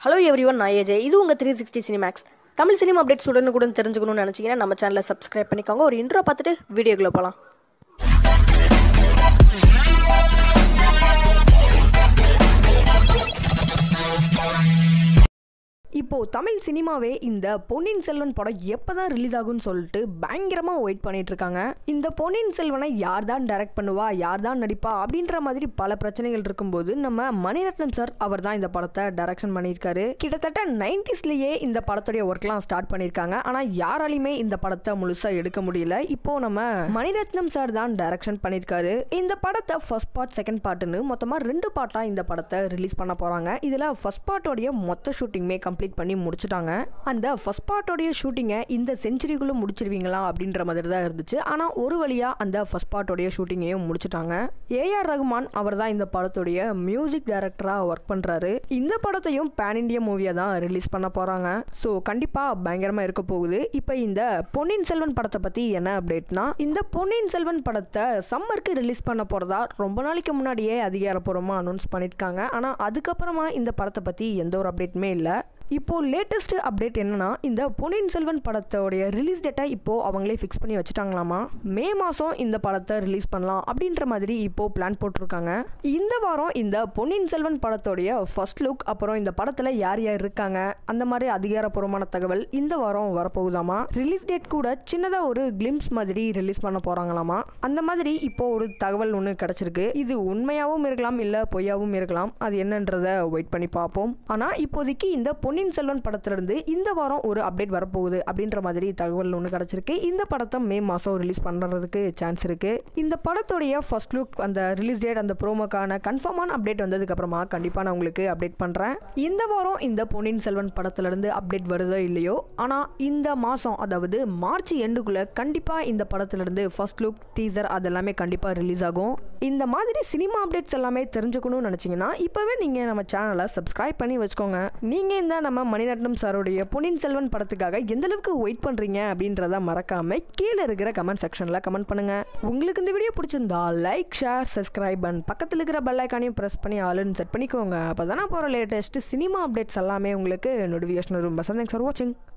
hello everyone நான் AJ இது உங்கள் three sixty Cinemax Tamil cinema updates உடனுக்குடன் தெரிஞ்சுக்கணும்னு நினச்சிங்கன்னா நம்ம சேனலை சப்ஸ்கிரைப் பண்ணிக்கோங்க ஒரு இன்ட்ரோ பார்த்துட்டு வீடியோக்குள்ளே போகலாம் இப்போ தமிழ் சினிமாவே இந்த பொன்னியின் செல்வன் படம் எப்போ தான் ரிலீஸ் ஆகும்னு சொல்லிட்டு பயங்கரமாக வெயிட் பண்ணிட்டு இருக்காங்க இந்த பொன்னியின் செல்வனை யார் தான் டைரக்ட் பண்ணுவா யார் தான் நடிப்பா அப்படின்ற மாதிரி பல பிரச்சனைகள் இருக்கும்போது நம்ம மணிரத்னம் சார் அவர் தான் இந்த படத்தை டைரக்ஷன் பண்ணியிருக்காரு கிட்டத்தட்ட நைன்டிஸ்லேயே இந்த படத்துடைய ஒர்க்லாம் ஸ்டார்ட் பண்ணியிருக்காங்க ஆனால் யாராலையுமே இந்த படத்தை முழுசாக எடுக்க முடியல இப்போ நம்ம மணிரத்னம் சார் தான் டைரக்ஷன் பண்ணியிருக்காரு இந்த படத்தை ஃபர்ஸ்ட் பார்ட் செகண்ட் பார்ட்னு மொத்தமாக ரெண்டு பார்ட்டாக இந்த படத்தை ரிலீஸ் பண்ண போகிறாங்க இதில் ஃபர்ஸ்ட் பார்ட்டோடைய மொத்த ஷூட்டிங்குமே கம்ப்ளீட் பண்ணி முடிச்சிட்டாங்க அந்த ஃபர்ஸ்ட் பார்ட்டோடைய ஷூட்டிங்கை இந்த செஞ்சுரிக்குள்ளே முடிச்சிருவீங்களா அப்படின்ற மாதிரி தான் இருந்துச்சு ஆனால் ஒரு வழியாக அந்த ஃபர்ஸ்ட் பார்ட்டோடைய ஷூட்டிங்கையும் முடிச்சிட்டாங்க ஏஆர் ரகுமான் அவர் தான் இந்த படத்துடைய மியூசிக் டைரக்டராக ஒர்க் பண்ணுறாரு இந்த படத்தையும் பேன் இண்டியா மூவியாக தான் ரிலீஸ் பண்ண போகிறாங்க ஸோ கண்டிப்பாக பயங்கரமாக இருக்க போகுது இப்போ இந்த பொன்னியின் செல்வன் படத்தை பற்றி என்ன அப்டேட்னா இந்த பொன்னியின் செல்வன் படத்தை சம்மருக்கு ரிலீஸ் பண்ண போகிறதா ரொம்ப நாளைக்கு முன்னாடியே அதிகாரப்பூர்வமாக அனௌன்ஸ் பண்ணியிருக்காங்க ஆனால் அதுக்கப்புறமா இந்த படத்தை பற்றி எந்த ஒரு அப்டேட்டுமே இல்லை இப்போ லேட்டஸ்ட் அப்டேட் என்னன்னா இந்த பொன்னியின் செல்வன் படத்தோடைய ரிலீஸ் டேட்டை இப்போ அவங்களே ஃபிக்ஸ் பண்ணி வச்சுட்டாங்களாமா மே மாதம் இந்த படத்தை ரிலீஸ் பண்ணலாம் அப்படின்ற மாதிரி இப்போ பிளான் போட்டிருக்காங்க இந்த வாரம் இந்த பொன்னியின் செல்வன் படத்தோடைய ஃபர்ஸ்ட் லுக் அப்புறம் இந்த படத்தில் யார் யார் இருக்காங்க அந்த மாதிரி அதிகாரப்பூர்வமான தகவல் இந்த வாரம் வரப்போகுதாமா ரிலீஸ் டேட் கூட சின்னதாக ஒரு கிளிம்ஸ் மாதிரி ரிலீஸ் பண்ண போகிறாங்களாமா அந்த மாதிரி இப்போ ஒரு தகவல் ஒன்று கிடச்சிருக்கு இது உண்மையாகவும் இருக்கலாம் இல்லை பொய்யாவும் இருக்கலாம் அது என்னன்றதை வெயிட் பண்ணி பார்ப்போம் ஆனால் இப்போதைக்கு இந்த பொன்னியின் செல்வன் படத்திலிருந்து இந்த வாரம் ஒரு அப்டேட் வரப்போகுது அப்படின்ற மாதிரி தகவல் ஒன்று கிடச்சிருக்கு இந்த படத்தை மே மாதம் ரிலீஸ் பண்ணுறதுக்கு சான்ஸ் இருக்கு இந்த படத்துடைய ஃபர்ஸ்ட் லுக் அந்த ரிலீஸ் டேட் அந்த ப்ரோமோக்கான கன்ஃபார்மான அப்டேட் வந்ததுக்கு அப்புறமா கண்டிப்பாக நான் உங்களுக்கு அப்டேட் பண்ணுறேன் இந்த வாரம் இந்த பொன்னியின் செல்வன் படத்திலிருந்து அப்டேட் வருதோ இல்லையோ ஆனால் இந்த மாதம் அதாவது மார்ச் எண்டுக்குள்ளே கண்டிப்பாக இந்த படத்திலிருந்து ஃபர்ஸ்ட் லுக் டீசர் அதெல்லாமே கண்டிப்பாக ரிலீஸ் ஆகும் இந்த மாதிரி சினிமா அப்டேட்ஸ் எல்லாமே தெரிஞ்சுக்கணும்னு நினச்சிங்கன்னா இப்போவே நீங்கள் நம்ம சேனலை சப்ஸ்கிரைப் பண்ணி வச்சுக்கோங்க நீங்கள் இந்த நம்ம மணிரத்னம் சாருடைய பொன்னியின் செல்வன் படத்துக்காக எந்த அளவுக்கு வெயிட் பண்ணுறீங்க அப்படின்றத மறக்காம கீழே இருக்கிற கமெண்ட் செக்ஷனில் கமெண்ட் பண்ணுங்க உங்களுக்கு இந்த வீடியோ பிடிச்சிருந்தா லைக் ஷேர் சப்ஸ்கிரைப் அண்ட் பக்கத்தில் இருக்கிற பெல் ஐக்கானையும் ப்ரெஸ் பண்ணி ஆளுன்னு செட் பண்ணிக்கோங்க அப்போ தானே போகிற லேட்டஸ்ட் சினிமா அப்டேட்ஸ் எல்லாமே உங்களுக்கு நோட்டிஃபிகேஷன் வரும் பஸ் தேங்க்ஸ் ஃபார் வாட்சிங்